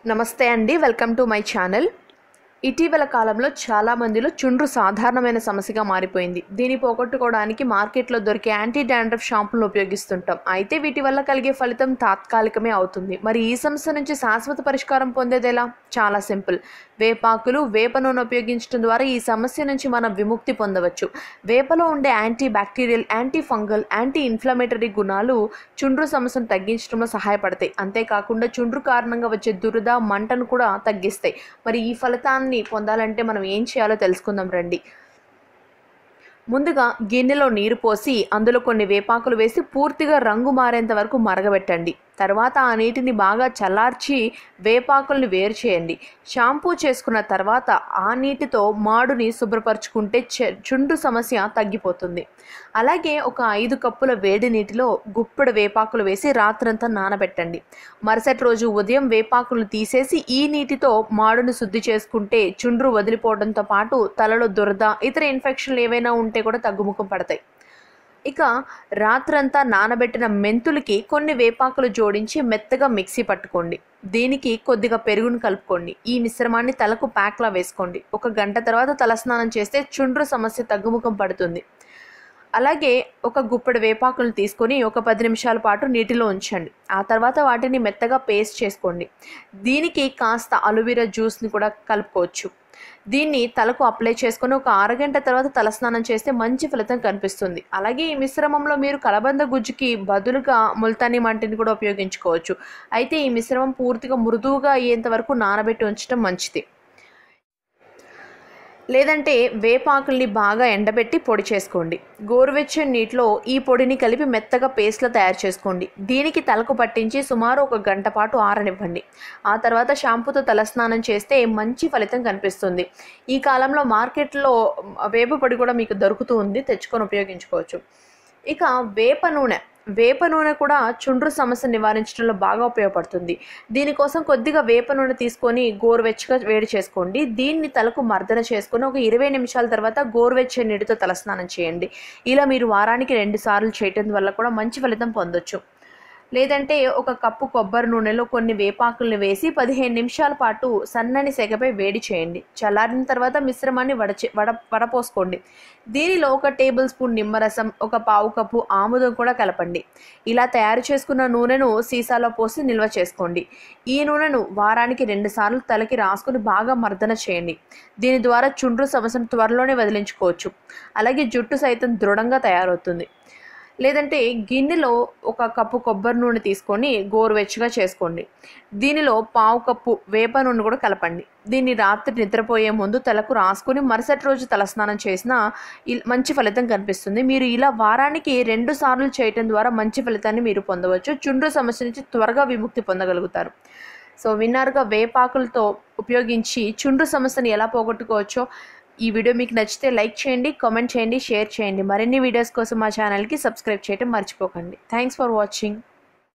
నమస్తే అండి welcome to my channel ఇటీవల కాలంలో చాలా మందిలో చుండ్రు సాధారణమైన సమస్యగా మారిపోయింది దీన్ని పోగొట్టుకోవడానికి మార్కెట్లో దొరికే యాంటీ డాండ్రఫ్ షాంపూలను ఉపయోగిస్తుంటాం అయితే వీటి వల్ల కలిగే ఫలితం తాత్కాలికమే అవుతుంది మరి ఈ సమస్య నుంచి శాశ్వత పరిష్కారం పొందేదెలా చాలా సింపుల్ వేపాకులు వేప నూనె ఉపయోగించడం ద్వారా ఈ సమస్య నుంచి మనం విముక్తి పొందవచ్చు వేపలో ఉండే antibacterial antifungal anti inflammatory గుణాలు చుండ్రు సమస్యను తగ్గించడంలో సహాయపడతాయి అంతేకాకుండా చుండ్రు కారణంగా వచ్చే దురద మంటను కూడా తగ్గిస్తాయి మరి ఈ ఫలితాన్ని పొందాలంటే మనం ఏం చేయాలో తెలుసుకుందాం రండి ముందుగా గిన్నెలో నీరు పోసి అందులో కొన్ని వేపాకులు వేసి పూర్తిగా రంగు మారేంత వరకు మరగబెట్టండి తర్వాత ఆ నీటిని బాగా చల్లార్చి వేపాకుల్ని వేరు చేయండి షాంపూ చేసుకున్న తర్వాత ఆ నీటితో మాడుని శుభ్రపరచుకుంటే చె- చుండు సమస్య తగ్గిపోతుంది అలాగే ఒక ఐదు కప్పుల వేడి నీటిలో గుప్పెడు వేపాకులు వేసి రాత్రంతా నానబెట్టండి మరుసటి రోజు ఉదయం వేపాకులు తీసేసి ఈ నీటితో మాడును శుద్ధి చేసుకుంటే చుండ్రు వదిలిపోవడంతో పాటు తలలో దురద ఇతర ఇన్ఫెక్షన్లు ఏవైనా ఉంటే కూడా తగ్గుముఖం పడతాయి ఇక రాత్రంతా నానబెట్టిన మెంతులకి కొన్ని వేపాకులు జోడించి మెత్తగా మిక్సీ పట్టుకోండి దీనికి కొద్దిగా పెరుగును కలుపుకోండి ఈ మిశ్రమాన్ని తలకు ప్యాక్లా వేసుకోండి ఒక గంట తర్వాత తలస్నానం చేస్తే చుండ్రు సమస్య తగ్గుముఖం పడుతుంది అలాగే ఒక గుప్పెడు వేపాకులు తీసుకొని ఒక పది నిమిషాల పాటు నీటిలో ఉంచండి ఆ తర్వాత వాటిని మెత్తగా పేస్ట్ చేసుకోండి దీనికి కాస్త అలోవెరా జ్యూస్ని కూడా కలుపుకోవచ్చు దీన్ని తలకు అప్లై చేసుకొని ఒక అరగంట తర్వాత తలస్నానం చేస్తే మంచి ఫలితం కనిపిస్తుంది అలాగే ఈ మిశ్రమంలో మీరు కలబంద గుజ్జుకి బదులుగా ముల్తానీ మంటిని కూడా ఉపయోగించుకోవచ్చు అయితే ఈ మిశ్రమం పూర్తిగా మృదువుగా అయ్యేంత వరకు నానబెట్టి ఉంచడం మంచిది లేదంటే వేపాకుల్ని బాగా ఎండబెట్టి పొడి చేసుకోండి గోరువెచ్చని నీటిలో ఈ పొడిని కలిపి మెత్తగా పేస్ట్లా తయారు చేసుకోండి దీనికి తలకు పట్టించి సుమారు ఒక గంట పాటు ఆరనివ్వండి ఆ తర్వాత షాంపూతో తలస్నానం చేస్తే మంచి ఫలితం కనిపిస్తుంది ఈ కాలంలో మార్కెట్లో వేప పొడి కూడా మీకు దొరుకుతూ ఉంది తెచ్చుకొని ఉపయోగించుకోవచ్చు ఇక వేప నూనె వేప నూనె కూడా చుండ్రు సమస్య నివారించడంలో బాగా ఉపయోగపడుతుంది దీనికోసం కొద్దిగా వేప నూనె తీసుకొని గోరువెచ్చగా వేడి చేసుకోండి దీన్ని తలకు మర్దన చేసుకొని ఒక ఇరవై నిమిషాల తర్వాత గోరువెచ్చని నీటితో తలస్నానం చేయండి ఇలా మీరు వారానికి రెండు సార్లు చేయటం వల్ల కూడా మంచి ఫలితం పొందొచ్చు లేదంటే ఒక కప్పు కొబ్బరి నూనెలో కొన్ని వేపాకుల్ని వేసి పదిహేను నిమిషాల పాటు సన్నని సెగపై వేడి చేయండి చల్లారిన తర్వాత మిశ్రమాన్ని వడచే వడ వడపోసుకోండి దీనిలో ఒక టేబుల్ స్పూన్ నిమ్మరసం ఒక పావు కప్పు ఆముదం కూడా కలపండి ఇలా తయారు చేసుకున్న నూనెను సీసాలో పోసి నిల్వ చేసుకోండి ఈ నూనెను వారానికి రెండు సార్లు తలకి రాసుకుని బాగా మర్దన చేయండి దీని ద్వారా చుండ్రు సమస్యను త్వరలోనే వదిలించుకోవచ్చు అలాగే జుట్టు సైతం దృఢంగా తయారవుతుంది లేదంటే గిన్నెలో ఒక కప్పు కొబ్బరి నూనె తీసుకొని గోరువెచ్చగా చేసుకోండి దీనిలో పావు కప్పు వేప నూనె కూడా కలపండి దీన్ని రాత్రి నిద్రపోయే ముందు తలకు రాసుకొని మరుసటి రోజు తలస్నానం చేసినా ఇల్- మంచి ఫలితం కనిపిస్తుంది మీరు ఇలా వారానికి రెండు సార్లు చేయటం ద్వారా మంచి ఫలితాన్ని మీరు పొందవచ్చు చుండ్రు సమస్య నుంచి త్వరగా విముక్తి పొందగలుగుతారు సో విన్నారుగా వేపాకులతో ఉపయోగించి చుండ్రు సమస్యను ఎలా పోగొట్టుకోవచ్చో ఈ వీడియో మీకు నచ్చితే లైక్ చేయండి కామెంట్ చేయండి షేర్ చేయండి మరిన్ని వీడియోస్ కోసం మా ఛానల్కి సబ్స్క్రైబ్ చేయడం మర్చిపోకండి థ్యాంక్స్ ఫర్ వాచింగ్